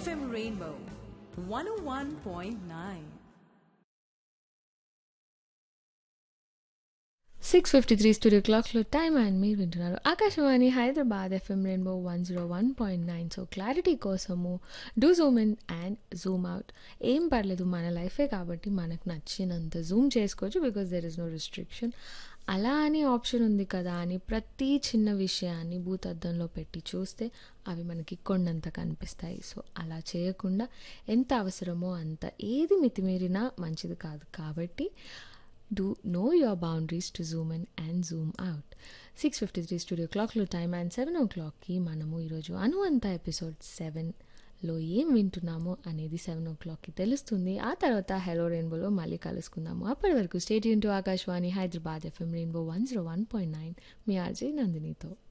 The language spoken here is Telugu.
FM Rainbow 101.9. Six fifty three studio క్లాక్లో టైమ్ అండ్ మీరు వింటున్నారు ఆకాశవాణి Hyderabad FM rainbow one zero one point nine so clarity కోసము do zoom in and zoom out ఏం పర్లేదు మన లైఫే కాబట్టి మనకు నచ్చినంత జూమ్ చేసుకోవచ్చు because there is no restriction అలా అని ఆప్షన్ ఉంది కదా అని ప్రతి చిన్న విషయాన్ని భూతద్దంలో పెట్టి చూస్తే అవి మనకి కొండంత కనిపిస్తాయి సో అలా చేయకుండా ఎంత అవసరమో అంత ఏది మితిమీరినా మంచిది కాదు కాబట్టి do know your boundaries to zoom in and zoom out six fifty three studio క్లాక్లో టైం అండ్ సెవెన్ ఓ క్లాక్కి మనము ఈరోజు అనువంత ఎపిసోడ్ సెవెన్లో ఏం వింటున్నామో అనేది సెవెన్ ఓ క్లాక్కి తెలుస్తుంది ఆ తర్వాత హెలో రెయిన్బోలో మళ్ళీ కలుసుకుందాము అప్పటి వరకు స్టేట్ యూన్ to Akashvani Hyderabad FM rainbow one zero one point nine మీ ఆర్జే నందినితో